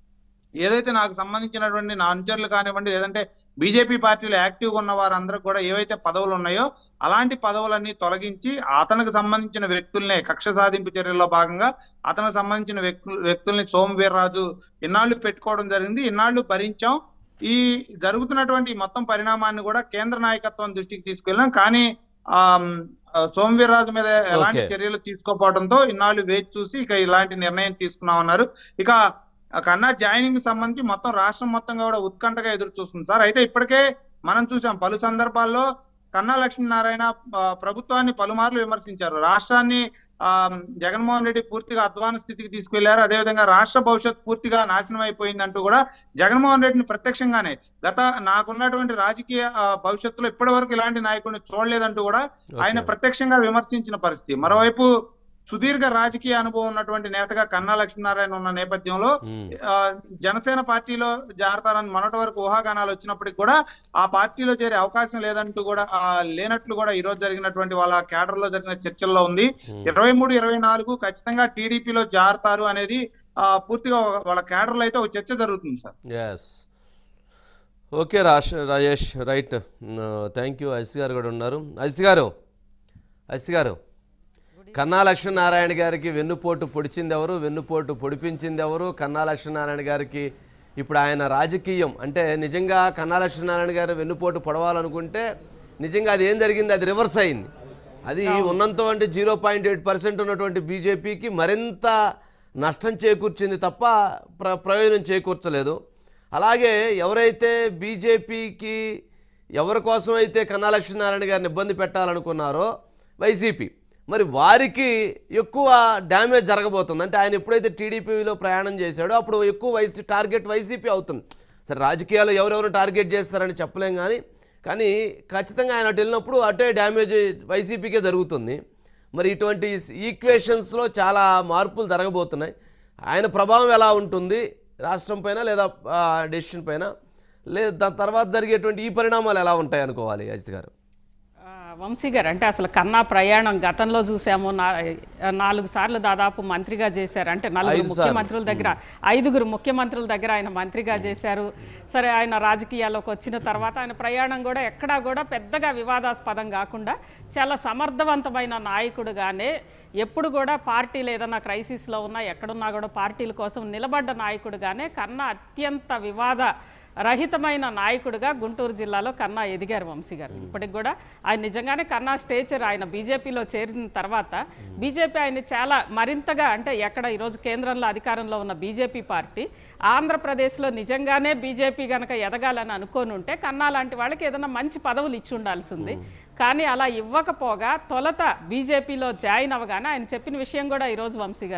[SPEAKER 3] ఏదైతే నాకు సంబంధించినటువంటి నా అనుచరులు కానివ్వండి లేదంటే బీజేపీ పార్టీలో యాక్టివ్గా ఉన్న వారందరికి కూడా ఏవైతే పదవులు ఉన్నాయో అలాంటి పదవులన్నీ తొలగించి అతనికి సంబంధించిన వ్యక్తుల్నే కక్ష సాధింపు చర్యల్లో భాగంగా అతనికి సంబంధించిన వ్యక్తులు వ్యక్తుల్ని సోమవీర్రాజు ఇన్నాళ్ళు పెట్టుకోవడం జరిగింది ఇన్నాళ్ళు భరించాం ఈ జరుగుతున్నటువంటి ఈ మొత్తం పరిణామాన్ని కూడా కేంద్ర నాయకత్వం దృష్టికి తీసుకెళ్ళాం కానీ ఆ సోమవీర్రాజు మీద ఎలాంటి
[SPEAKER 2] Okay.
[SPEAKER 3] చర్యలు తీసుకోకపోవడంతో ఇన్నాళ్ళు వేచి చూసి ఇక ఇలాంటి నిర్ణయం తీసుకున్నాం అన్నారు ఇక ఆ కన్నా జాయినింగ్ సంబంధించి మొత్తం రాష్ట్రం మొత్తంగా కూడా ఉత్కంఠగా ఎదురు చూస్తుంది సార్ అయితే ఇప్పటికే మనం చూసాం పలు సందర్భాల్లో కన్నా లక్ష్మీనారాయణ ఆ, ప్రభుత్వాన్ని పలుమార్లు విమర్శించారు రాష్ట్రాన్ని ఆ జగన్మోహన్ రెడ్డి పూర్తిగా అధ్వాన స్థితికి తీసుకెళ్లారు అదేవిధంగా రాష్ట్ర భవిష్యత్ పూర్తిగా నాశనం అయిపోయిందంటూ కూడా జగన్మోహన్ రెడ్డిని ప్రత్యక్షంగానే గత నాకున్నటువంటి రాజకీయ ఆ, భవిష్యత్తులో ఇప్పటి వరకు ఇలాంటి నాయకుడిని చూడలేదంటూ కూడా ఆయన
[SPEAKER 2] ఓకే.
[SPEAKER 3] ప్రత్యక్షంగా విమర్శించిన పరిస్థితి మరోవైపు సుదీర్ఘ రాజకీయ అనుభవం ఉన్నటువంటి నేతగా కన్నా లక్ష్మీనారాయణ ఉన్న నేపథ్యంలో
[SPEAKER 2] ఉమ్.
[SPEAKER 3] ఆ, జనసేన పార్టీలో జారతారని మొన్నటి వరకు ఊహాగానాలు వచ్చినప్పటికి కూడా ఆ పార్టీలో చేరే అవకాశం లేదంటూ కూడా ఆ, లేనట్లు కూడా ఈ రోజు జరిగినటువంటి వాళ్ళ కేడర్ లో జరిగిన చర్చల్లో ఉంది
[SPEAKER 2] ఉమ్.
[SPEAKER 3] ఇరవై మూడు ఇరవై నాలుగు ఖచ్చితంగా టీడీపీలో జారుతారు అనేది ఆ, పూర్తిగా వాళ్ళ కేడర్ లో అయితే ఒక చర్చ జరుగుతుంది సార్
[SPEAKER 2] ఎస్ ఓకే రాష్ Rajesh right thank you Ajith garu కూడా ఉన్నారు అజిత్ గారు అజిత్ గారు కన్నా లక్ష్మీనారాయణ గారికి వెన్నుపోటు పొడిచింది ఎవరు వెన్నుపోటు పొడిపించింది ఎవరు కన్నా లక్ష్మీనారాయణ గారికి ఇప్పుడు ఆయన రాజకీయం అంటే నిజంగా కన్నా లక్ష్మీనారాయణ గారు వెన్నుపోటు పొడవాలనుకుంటే నిజంగా అది ఏం జరిగింది అది రివర్స్ అయింది అది ఉన్నంత అంటే జీరో పాయింట్ ఎయిట్ పర్సెంట్ ఉన్నటువంటి బీజేపీకి మరింత నష్టం చేకూర్చింది తప్ప ప్ర ప్రయోజనం చేకూర్చలేదు అలాగే ఎవరైతే బీజేపీకి ఎవరి కోసం అయితే కన్నా లక్ష్మీనారాయణ గారిని ఇబ్బంది పెట్టాలనుకున్నారో వైసీపీ మరి వారికి ఎక్కువ డ్యామేజ్ జరగబోతుంది అంటే ఆయన ఎప్పుడైతే టీడీపీలో ప్రయాణం చేశాడో అప్పుడు ఎక్కువ వైసీ టార్గెట్ వైసీపీ అవుతుంది సరే రాజకీయాల్లో ఎవరెవరు టార్గెట్ చేస్తారని చెప్పలేం కానీ కానీ ఖచ్చితంగా ఆయన అటు వెళ్ళినప్పుడు అటే డ్యామేజ్ వైసీపీకే జరుగుతుంది మరి ఇటువంటి ఈక్వేషన్స్లో చాలా మార్పులు జరగబోతున్నాయి ఆయన ప్రభావం ఎలా ఉంటుంది రాష్ట్రం పైన లేదా డెసిషన్ పైన లేదా దాని తర్వాత జరిగేటువంటి ఈ పరిణామాలు ఎలా ఉంటాయి అనుకోవాలి అజిత్ గారు
[SPEAKER 4] ఆ, వంశీ గారు అంటే అసలు కన్నా ప్రయాణం గతంలో చూసాము నా- నాలుగు సార్లు దాదాపు మంత్రిగా చేశారు అంటే నలుగురు
[SPEAKER 2] ఐదు సార్లు.
[SPEAKER 4] ముఖ్యమంత్రుల దగ్గర ఐదుగురు ముఖ్యమంత్రుల దగ్గర ఆయన మంత్రిగా చేశారు సరే ఆయన రాజకీయాల్లోకి వచ్చిన తర్వాత ఆయన ప్రయాణం కూడా ఎక్కడా కూడా పెద్దగా వివాదాస్పదం కాకుండా చాలా సమర్థవంతమైన నాయకుడుగానే ఎప్పుడు కూడా పార్టీలు ఏదైనా క్రైసిస్లో ఉన్నా ఎక్కడున్నా కూడా పార్టీల కోసం నిలబడ్డ నాయకుడుగానే కన్నా అత్యంత వివాద రహితమైన నాయకుడిగా గుంటూరు జిల్లాలో కన్నా ఎదిగారు వంశీ గారు ఇప్పటికి కూడా ఆయన నిజంగానే కన్నా స్టేచర్ ఆయన బీజేపీలో చేరిన తర్వాత బీజేపీ ఆయన చాలా మరింతగా అంటే ఎక్కడ ఈరోజు కేంద్రంలో అధికారంలో ఉన్న బీజేపీ పార్టీ ఆంధ్రప్రదేశ్లో నిజంగానే బీజేపీ గనక ఎదగాలని అనుకోని ఉంటే కన్నా లాంటి వాళ్ళకి ఏదైనా మంచి పదవులు ఇచ్చి ఉండాల్సి ఉంది కానీ అలా ఇవ్వకపోగా తొలత బీజేపీలో జాయిన్ అవ్వగానే ఆయన చెప్పిన విషయం కూడా ఈరోజు వంశీ గారు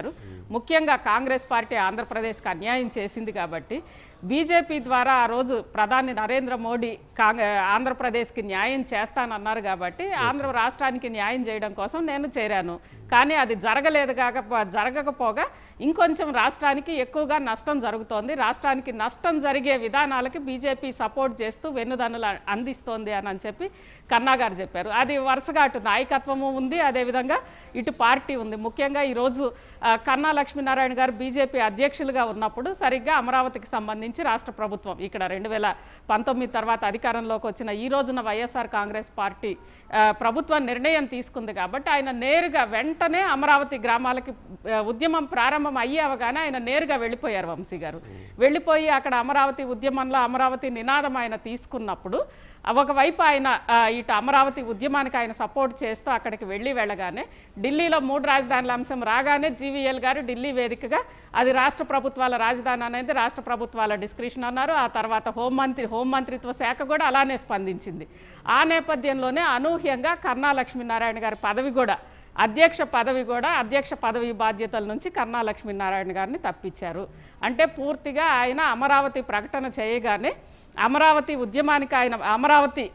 [SPEAKER 4] ముఖ్యంగా కాంగ్రెస్ పార్టీ ఆంధ్రప్రదేశ్కి అన్యాయం చేసింది కాబట్టి బీజేపీ ద్వారా ఆ రోజు ప్రధాని నరేంద్ర మోడీ కాంగ్ ఆంధ్రప్రదేశ్కి న్యాయం చేస్తానన్నారు కాబట్టి ఆంధ్ర రాష్ట్రానికి న్యాయం చేయడం కోసం నేను చేరాను కానీ అది జరగలేదు కాక జరగకపోగా ఇంకొంచెం రాష్ట్రానికి ఎక్కువగా నష్టం జరుగుతోంది రాష్ట్రానికి నష్టం జరిగే విధానాలకి బీజేపీ సపోర్ట్ చేస్తూ వెన్నుదన్నులు అందిస్తోంది అని అని చెప్పి కన్నా గారు చెప్పారు అది వరుసగా అటు నాయకత్వము ఉంది అదేవిధంగా ఇటు పార్టీ ఉంది ముఖ్యంగా ఈరోజు ఆ, కన్నా లక్ష్మీనారాయణ గారు బీజేపీ అధ్యక్షులుగా ఉన్నప్పుడు సరిగ్గా అమరావతికి సంబంధించి రాష్ట్ర ప్రభుత్వం ఇక్కడ రెండు వేల పంతొమ్మిది తర్వాత అధికారంలోకి వచ్చిన ఈ రోజున వైఎస్ఆర్ కాంగ్రెస్ పార్టీ ఆ, ప్రభుత్వం నిర్ణయం తీసుకుంది కాబట్టి ఆయన నేరుగా వెంటనే అమరావతి గ్రామాలకి ఆ, ఉద్యమం ప్రారంభం అయ్యి అవగానే ఆయన నేరుగా వెళ్ళిపోయారు వంశీ గారు వెళ్ళిపోయి అక్కడ అమరావతి ఉద్యమంలో అమరావతి నినాదం ఆయన తీసుకున్నప్పుడు ఒకవైపు ఆయన ఆ, ఇటు అమరావతి ఉద్యమానికి ఆయన సపోర్ట్ చేస్తూ అక్కడికి వెళ్ళి వెళ్ళగానే ఢిల్లీలో మూడు రాజధానుల అంశం రాగానే జీవీఎల్ గారు ఢిల్లీ వేదికగా అది రాష్ట్ర ప్రభుత్వాల రాజధాని అనేది రాష్ట్ర ప్రభుత్వాల డిస్క్రిప్షన్ అన్నారు ఆ తర్వాత హోంమంత్రి హోంమంత్రిత్వ శాఖ కూడా అలానే స్పందించింది ఆ నేపథ్యంలోనే అనూహ్యంగా కన్నా లక్ష్మీనారాయణ గారి పదవి కూడా అధ్యక్ష పదవి కూడా అధ్యక్ష పదవి బాధ్యతల నుంచి కన్నా లక్ష్మీనారాయణ గారిని తప్పించారు అంటే పూర్తిగా ఆయన అమరావతి ప్రకటన చేయగానే అమరావతి ఉద్యమానికి ఆయన అమరావతి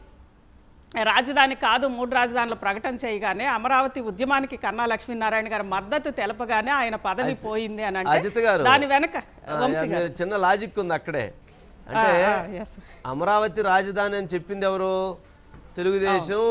[SPEAKER 4] రాజధాని కాదు మూడు రాజధానుల ప్రకటన చేయగానే అమరావతి ఉద్యమానికి కన్నా లక్ష్మీనారాయణ గారి మద్దతు తెలపగానే ఆయన పదవి పోయింది అని అంటే
[SPEAKER 2] అజిత్ గారు
[SPEAKER 4] దాని వెనక
[SPEAKER 2] ఆ,
[SPEAKER 4] వంశీ గారు
[SPEAKER 2] మీరు చిన్న లాజిక్ ఉంది అక్కడే అంటే
[SPEAKER 4] ఆ, ఆ, yes.
[SPEAKER 2] అమరావతి రాజధాని అని చెప్పింది ఎవరు Telugu Desam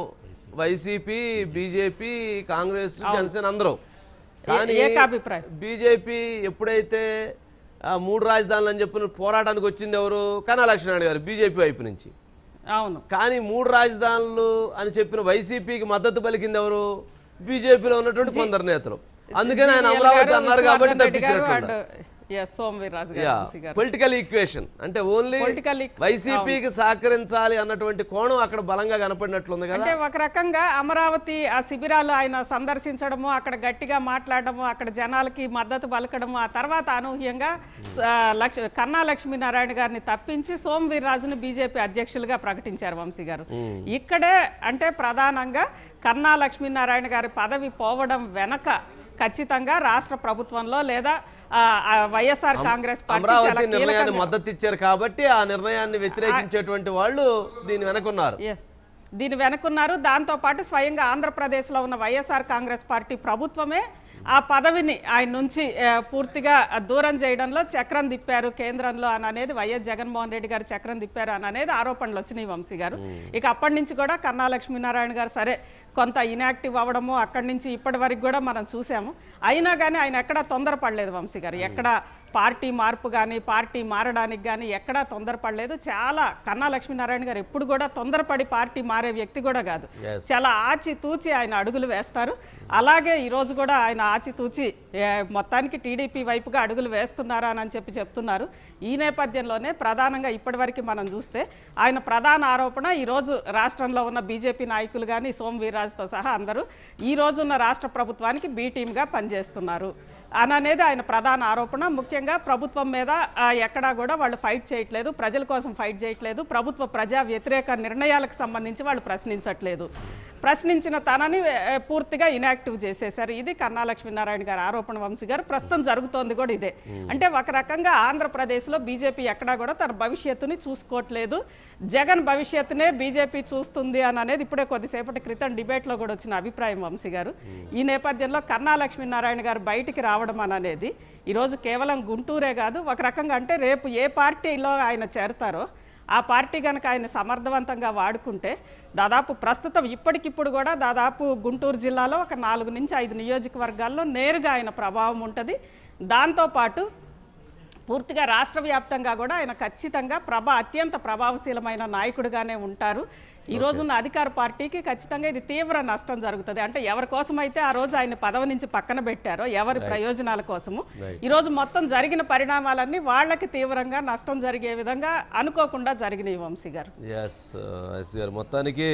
[SPEAKER 2] YCP BJP Congress Janasena అందరూ కానీ
[SPEAKER 4] ఏకాభిప్రాయం.
[SPEAKER 2] బీజేపీ ఎప్పుడైతే ఆ, మూడు రాజధానులు అని చెప్పిన పోరాటానికి వచ్చింది ఎవరు కన్నా లక్ష్మీనారాయణ గారు బీజేపీ వైపు నుంచి
[SPEAKER 4] అవును
[SPEAKER 2] కానీ మూడు రాజధానులు అని చెప్పిన వైసీపీకి మద్దతు పలికింది ఎవరు బీజేపీలో ఉన్నటువంటి కొందరు నేతలు అందుకని ఆయన
[SPEAKER 4] జీవీఎల్
[SPEAKER 2] అమరావతి
[SPEAKER 4] గారు,
[SPEAKER 2] అన్నారు కాబట్టి
[SPEAKER 4] విష్ణువర్ధన్ రెడ్డి గారు
[SPEAKER 2] తప్పించినట్టు
[SPEAKER 4] and, yes, సోమవీర్రాజు గారు
[SPEAKER 2] yeah
[SPEAKER 4] Vamshi garu.
[SPEAKER 2] Political equation అంటే ఓన్లీ
[SPEAKER 4] Political equ-
[SPEAKER 2] వైసీపీకి సహకరించాలి అన్నటువంటి కోణం అక్కడ బలంగా కనపడినట్లుంది కదా
[SPEAKER 4] అంటే ఒక రకంగా అమరావతి ఆ శిబిరాలు ఆయన సందర్శించడము అక్కడ గట్టిగా మాట్లాడడము అక్కడ జనాలకి మద్దతు పలకడము ఆ తర్వాత అనూహ్యంగా ఆ, లక్ష కన్నా లక్ష్మీనారాయణ గారిని తప్పించి సోమ్ వీర్రాజును బీజేపీ అధ్యక్షులుగా ప్రకటించారు వంశీ గారు ఇక్కడే అంటే ప్రధానంగా కన్నా లక్ష్మీనారాయణ గారి పదవి పోవడం వెనక ఖచ్చితంగా రాష్ట్ర ప్రభుత్వంలో లేదా ఆ, ఆ, వైఎస్ఆర్ కాంగ్రెస్ పార్టీ చాలా
[SPEAKER 2] అమరావతి నిర్ణయాన్ని
[SPEAKER 4] కీలకంగా-
[SPEAKER 2] మద్దతు ఇచ్చారు కాబట్టి ఆ నిర్ణయాన్ని వ్యతిరేకించేటువంటి వాళ్ళు దీని వెనకున్నారు
[SPEAKER 4] Yes. దీని వెనుకున్నారు దాంతోపాటు స్వయంగా ఆంధ్రప్రదేశ్లో ఉన్న వైఎస్ఆర్ కాంగ్రెస్ పార్టీ ప్రభుత్వమే ఆ పదవిని ఆయన నుంచి ఆ, పూర్తిగా దూరం చేయడంలో చక్రం తిప్పారు కేంద్రంలో అని అనేది వైఎస్ జగన్మోహన్ రెడ్డి గారు చక్రం తిప్పారు అని అనేది ఆరోపణలు వచ్చినాయి వంశీ గారు ఇక అప్పటి నుంచి కూడా కన్నా లక్ష్మీనారాయణ గారు సరే కొంత ఇనాక్టివ్ అవ్వడము అక్కడి నుంచి ఇప్పటి వరకు కూడా మనం చూసాము అయినా కానీ ఆయన ఎక్కడా తొందరపడలేదు వంశీ గారు ఎక్కడ పార్టీ మార్పు కానీ పార్టీ మారడానికి కానీ ఎక్కడా తొందరపడలేదు చాలా కన్నా లక్ష్మీనారాయణ గారు ఎప్పుడు కూడా తొందరపడి పార్టీ మారే వ్యక్తి కూడా కాదు
[SPEAKER 2] Yes.
[SPEAKER 4] చాలా ఆచితూచి ఆయన అడుగులు వేస్తారు అలాగే ఈరోజు కూడా ఆయన ఆచితూచి ఏ, మొత్తానికి టీడీపీ వైపుగా అడుగులు వేస్తున్నారా అని చెప్పి చెప్తున్నారు ఈ నేపథ్యంలోనే ప్రధానంగా ఇప్పటివరకు మనం చూస్తే ఆయన ప్రధాన ఆరోపణ ఈరోజు రాష్ట్రంలో ఉన్న బీజేపీ నాయకులు కానీ సోమ్ వీర్రాజుతో సహా అందరూ ఈ రోజున్న రాష్ట్ర ప్రభుత్వానికి బీ టీమ్గా పనిచేస్తున్నారు అని అనేది ఆయన ప్రధాన ఆరోపణ ముఖ్యంగా ప్రభుత్వం మీద ఆ, ఎక్కడా కూడా వాళ్ళు ఫైట్ చేయట్లేదు ప్రజల కోసం ఫైట్ చేయట్లేదు ప్రభుత్వ ప్రజా వ్యతిరేక నిర్ణయాలకు సంబంధించి వాళ్ళు ప్రశ్నించట్లేదు ప్రశ్నించిన తనని ఏ, పూర్తిగా ఇనాక్టివ్ చేసేశారు ఇది కన్నా లక్ష్మీనారాయణ గారి ఆరోపణ వంశీ గారు ప్రస్తుతం జరుగుతోంది కూడా ఇదే అంటే ఒక రకంగా ఆంధ్రప్రదేశ్లో బీజేపీ ఎక్కడా కూడా తన భవిష్యత్తుని చూసుకోవట్లేదు జగన్ భవిష్యత్తునే బీజేపీ చూస్తుంది అని అనేది ఇప్పుడే కొద్దిసేపటి క్రితం డిబేట్లో కూడా వచ్చిన అభిప్రాయం వంశీ గారు ఈ నేపథ్యంలో కన్నా లక్ష్మీనారాయణ గారు బయటికి రావడం అని అనేది ఈరోజు కేవలం గుంటూరే కాదు ఒక రకంగా అంటే రేపు ఏ పార్టీలో ఆయన చేరతారో ఆ పార్టీ కనుక ఆయన సమర్థవంతంగా వాడుకుంటే దాదాపు ప్రస్తుతం ఇప్పటికిప్పుడు కూడా దాదాపు గుంటూరు జిల్లాలో ఒక నాలుగు నుంచి ఐదు నియోజకవర్గాల్లో నేరుగా ఆయన ప్రభావం ఉంటుంది దాంతోపాటు పూర్తిగా రాష్ట్ర వ్యాప్తంగా కూడా ఆయన ఖచ్చితంగా ప్రభ అత్యంత ప్రభావశీలమైన నాయకుడిగానే ఉంటారు ఈ రోజున్న అధికార పార్టీకి ఖచ్చితంగా ఇది తీవ్ర నష్టం జరుగుతుంది అంటే ఎవరి కోసం అయితే ఆ రోజు ఆయన పదవి నుంచి పక్కన పెట్టారో ఎవరి ప్రయోజనాల కోసము ఈ రోజు మొత్తం జరిగిన పరిణామాలన్నీ వాళ్ళకి తీవ్రంగా నష్టం జరిగే విధంగా అనుకోకుండా జరిగినాయి వంశీ గారు
[SPEAKER 2] ఎస్ ఎస్ గారు మొత్తానికి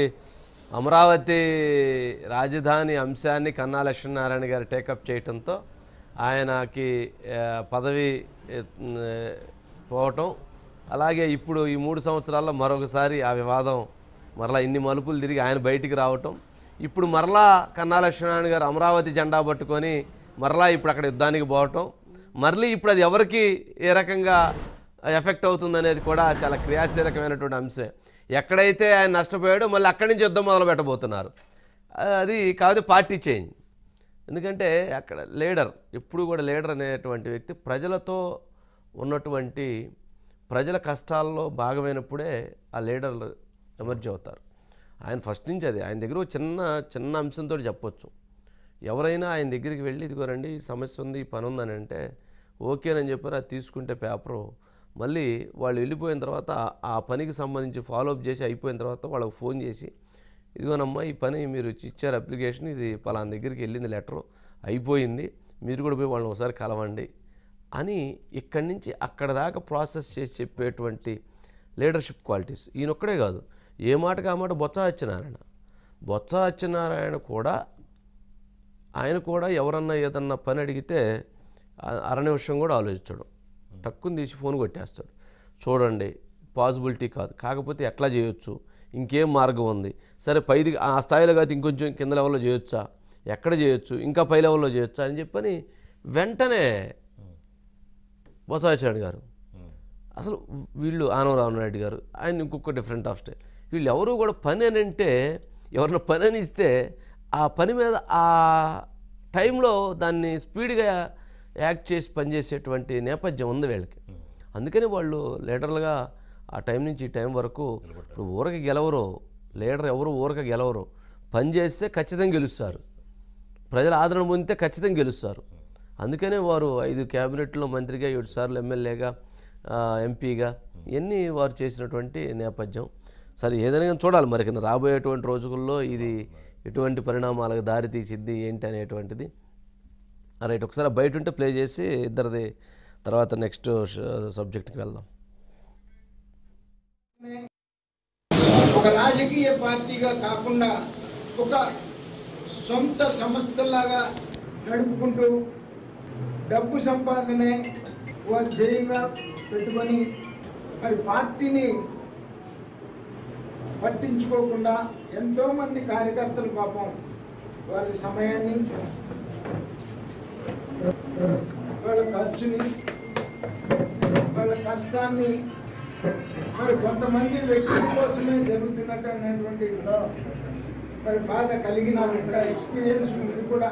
[SPEAKER 2] అమరావతి రాజధాని అంశాన్ని కన్నా లక్ష్మీనారాయణ గారు టేకప్ చేయటంతో ఆయనకి ఆ, పదవి ఆ, పోవటం అలాగే ఇప్పుడు ఈ మూడు సంవత్సరాల్లో మరొకసారి ఆ వివాదం మరలా ఇన్ని మలుపులు తిరిగి ఆయన బయటికి రావటం ఇప్పుడు మరలా కన్నా లక్ష్మీనారాయణ గారు అమరావతి జెండా పట్టుకొని మరలా ఇప్పుడు అక్కడ యుద్ధానికి పోవటం మళ్ళీ ఇప్పుడు అది ఎవరికి ఏ రకంగా ఎఫెక్ట్ అవుతుంది అనేది కూడా చాలా క్రియాశీలకమైనటువంటి అంశం ఎక్కడైతే ఆయన నష్టపోయాడో మళ్ళీ అక్కడి నుంచి యుద్ధం మొదలు పెట్టబోతున్నారు అది కాదు పార్టీ చేంజ్ ఎందుకంటే అక్కడ లీడర్ ఎప్పుడు కూడా లీడర్ అనేటువంటి వ్యక్తి ప్రజలతో ఉన్నటువంటి ప్రజల కష్టాల్లో భాగమైనప్పుడే ఆ లీడర్లు ఎమర్జ్ అవుతారు ఆయన ఫస్ట్ నుంచి అది ఆయన దగ్గర ఒక చిన్న చిన్న అంశంతో చెప్పొచ్చు ఎవరైనా ఆయన దగ్గరికి వెళ్ళి ఇదిగోరండి ఈ సమస్య ఉంది ఈ పని ఉందని అంటే ఓకేనని చెప్పారు అది తీసుకుంటే పేపరు మళ్ళీ వాళ్ళు వెళ్ళిపోయిన తర్వాత ఆ- ఆ పనికి సంబంధించి ఫాలోఅప్ చేసి అయిపోయిన తర్వాత వాళ్ళకి ఫోన్ చేసి ఇదిగోనమ్మా ఈ పని మీరు ఇచ్చి- ఇచ్చారు అప్లికేషన్ ఇది పలానా దగ్గరికి వెళ్ళింది లెటరు అయిపోయింది మీరు కూడా పోయి వాళ్ళని ఒకసారి కలవండి అని ఇక్కడి నుంచి అక్కడ దాకా ప్రాసెస్ చేసి చెప్పేటువంటి లీడర్షిప్ క్వాలిటీస్ ఈయనొక్కడే కాదు ఏ మాటకి ఆ మాట బొత్స సత్యనారాయణ బొత్స సత్యనారాయణ కూడా ఆయన కూడా ఎవరన్నా ఏదన్నా పని అడిగితే ఆ- అర నిమిషం కూడా ఆలోచించడు టక్కుని తీసి ఫోన్ కొట్టేస్తాడు చూడండి పాసిబిలిటీ కాదు కాకపోతే ఎట్లా చేయొచ్చు ఇంకేం మార్గం ఉంది సరే పైది ఆ స్థాయిలో కాదు ఇంకొంచెం కింద లెవెల్లో చేయొచ్చా ఎక్కడ చేయొచ్చు ఇంకా పై లెవెల్లో చేయొచ్చా అని చెప్పని వెంటనే బొత్సాచార్య గారు అసలు వీళ్ళు ఆనవరావు నాయుడు గారు ఆయన ఇంకొక డిఫరెంట్ ఆఫ్ స్టైల్ వీళ్ళు ఎవరు కూడా పని అని అంటే ఎవరిన పని అని ఇస్తే ఆ పని మీద ఆ టైంలో దాన్ని స్పీడ్గా యాక్ట్ చేసి పనిచేసేటువంటి నేపథ్యం ఉంది వీళ్ళకి అందుకని వాళ్ళు లీడర్లుగా ఆ టైం నుంచి ఈ టైం వరకు ఇప్పుడు ఊరకి గెలవరు లీడర్ ఎవరు ఊరక గెలవరు పని చేస్తే ఖచ్చితంగా గెలుస్తారు ప్రజల ఆదరణ పొందితే ఖచ్చితంగా గెలుస్తారు అందుకనే వారు ఐదు క్యాబినెట్లో మంత్రిగా ఏడు సార్లు ఎమ్మెల్యేగా ఆ, ఎంపీగా ఇవన్నీ వారు చేసినటువంటి నేపథ్యం సరే ఏదైనా కానీ చూడాలి మరి కింద రాబోయేటువంటి రోజుల్లో ఇది ఎటువంటి పరిణామాలకు దారి తీసిద్ది ఏంటి అనేటువంటిది రైట్ ఒకసారి బయట ఉంటే ప్లే చేసి ఇద్దరిది తర్వాత నెక్స్ట్ సబ్జెక్ట్కి వెళ్దాం
[SPEAKER 5] ఒక రాజకీయ పార్టీగా కాకుండా ఒక సొంత సంస్థలాగా నడుపుకుంటూ డబ్బు సంపాదనే ఒక ధ్యేయంగా పెట్టుకొని మరి పార్టీని పట్టించుకోకుండా ఎంతోమంది కార్యకర్తలు పాపం వాళ్ళ సమయాన్ని వాళ్ళ ఖర్చుని వాళ్ళ కష్టాన్ని మరి కొంతమంది వ్యక్తుల కోసమే జరుగుతున్నట్టు అనేటువంటి మరి బాధ కలిగి నాకు ఇక్కడ ఎక్స్పీరియన్స్ ఉంది కూడా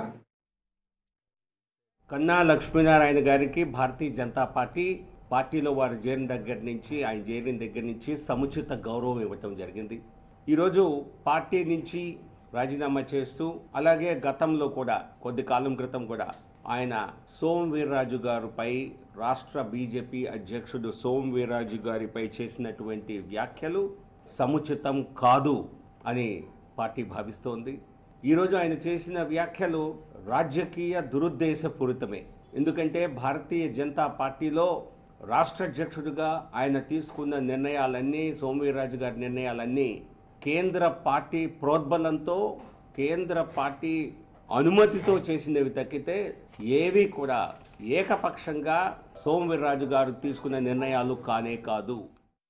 [SPEAKER 6] కన్నా లక్ష్మీనారాయణ గారికి భారతీయ జనతా పార్టీ పార్టీలో వారు చేరిన దగ్గర నుంచి ఆయన చేరిన దగ్గర నుంచి సముచిత గౌరవం ఇవ్వటం జరిగింది ఈరోజు పార్టీ నుంచి రాజీనామా చేస్తూ అలాగే గతంలో కూడా కొద్ది కాలం క్రితం కూడా ఆయన సోమ్ వీర్రాజు గారిపై రాష్ట్ర బీజేపీ అధ్యక్షుడు సోమ్ వీర్రాజు గారిపై చేసినటువంటి వ్యాఖ్యలు సముచితం కాదు అని పార్టీ భావిస్తోంది ఈరోజు ఆయన చేసిన వ్యాఖ్యలు రాజకీయ దురుద్దేశపూరితమే ఎందుకంటే భారతీయ జనతా పార్టీలో రాష్ట్ర అధ్యక్షుడిగా ఆయన తీసుకున్న నిర్ణయాలన్నీ సోమవీర్రాజు గారి నిర్ణయాలన్నీ కేంద్ర పార్టీ ప్రోద్బలంతో కేంద్ర పార్టీ అనుమతితో చేసినవి తక్కితే ఏవి కూడా ఏకపక్షంగా సోమవీర్రాజు గారు తీసుకున్న నిర్ణయాలు కానే కాదు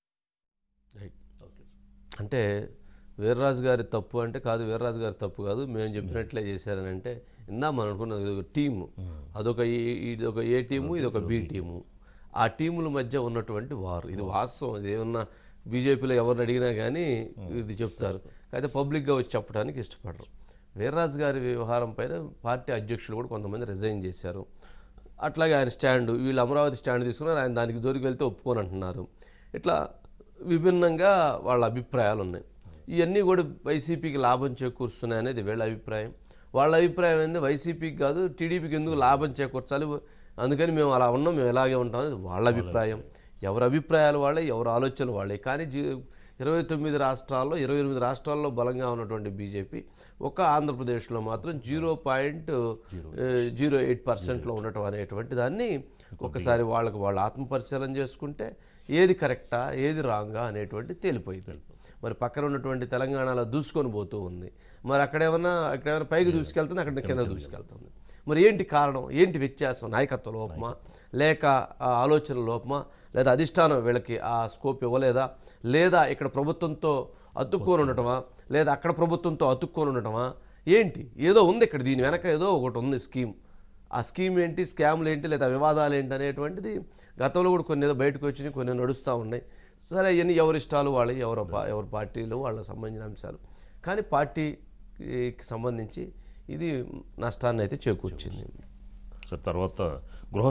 [SPEAKER 2] రైట్ అంటే వీర్రాజు గారి తప్పు అంటే కాదు వీర్రాజు గారి తప్పు కాదు మేము చెప్పినట్లే చేశారని అంటే ఇందా మనం అనుకున్నది ఇది ఒక టీము అదొక ఏ- ఇది ఒక ఏ టీము ఇది ఒక బి టీము ఆ టీముల మధ్య ఉన్నటువంటి వారు ఇది వాస్తవం ఇది ఏమన్నా బీజేపీలో ఎవరిని అడిగినా కానీ ఇది చెప్తారు అయితే పబ్లిక్గా వచ్చి చెప్పడానికి ఇష్టపడరు వీర్రాజు గారి వ్యవహారం పైన పార్టీ అధ్యక్షులు కూడా కొంతమంది రిజైన్ చేశారు అట్లాగే ఆయన స్టాండ్ వీళ్ళు అమరావతి స్టాండ్ తీసుకున్నారు ఆయన దానికి దొరికి వెళ్తే ఒప్పుకొని అంటున్నారు ఇట్లా విభిన్నంగా వాళ్ళ అభిప్రాయాలు ఉన్నాయి ఇవన్నీ కూడా వైసీపీకి లాభం చేకూరుస్తున్నాయి అనేది వీళ్ళ అభిప్రాయం వాళ్ళ అభిప్రాయం ఏంది వైసీపీకి కాదు టీడీపీకి ఎందుకు లాభం చేకూర్చాలి అందుకని మేము అలా ఉన్నాం మేము ఇలాగే ఉంటాం అనేది వాళ్ళ అభిప్రాయం ఎవరి అభిప్రాయాలు వాళ్ళే ఎవరి ఆలోచనలు వాళ్ళే కానీ జీ ఇరవై తొమ్మిది రాష్ట్రాల్లో ఇరవై ఎనిమిది రాష్ట్రాల్లో బలంగా ఉన్నటువంటి బీజేపీ ఒక ఆంధ్రప్రదేశ్లో మాత్రం జీరో పాయింట్ జీరో ఎయిట్ పర్సెంట్లో ఉండటం అనేటువంటి దాన్ని ఒకసారి వాళ్ళకి వాళ్ళు ఆత్మపరిశీలన చేసుకుంటే ఏది కరెక్టా ఏది రాంగా అనేటువంటి తేలిపోయింది మరి పక్కన ఉన్నటువంటి తెలంగాణలో దూసుకొని పోతూ ఉంది మరి అక్కడేమన్నా అక్కడేమైనా పైకి దూసుకెళ్తుంది అక్కడ కింద దూసుకెళ్తుంది మరి ఏంటి కారణం ఏంటి వ్యత్యాసం నాయకత్వ లోపమా లేక ఆ ఆలోచన లోపమా లేదా అధిష్టానం వీళ్ళకి ఆ స్కోప్ ఇవ్వలేదా లేదా ఇక్కడ ప్రభుత్వంతో అతుక్కొని ఉండటమా లేదా అక్కడ ప్రభుత్వంతో అతుక్కొని ఉండటమా ఏంటి ఏదో ఉంది ఇక్కడ దీని వెనక ఏదో ఒకటి ఉంది స్కీమ్ ఆ స్కీమ్ ఏంటి స్కామ్లు ఏంటి లేదా వివాదాలు ఏంటి అనేటువంటిది గతంలో కూడా కొన్ని ఏదో బయటకు వచ్చినాయి కొన్ని నడుస్తూ ఉన్నాయి సరే అవన్నీ ఎవరి ఇష్టాలు వాళ్ళ ఎవరి పా- ఎవరి పార్టీలు వాళ్ళకి సంబంధించిన అంశాలు కానీ పార్టీకి సంబంధించి ఇది నష్టాన్ని అయితే చేకూర్చింది
[SPEAKER 1] సార్ తర్వాత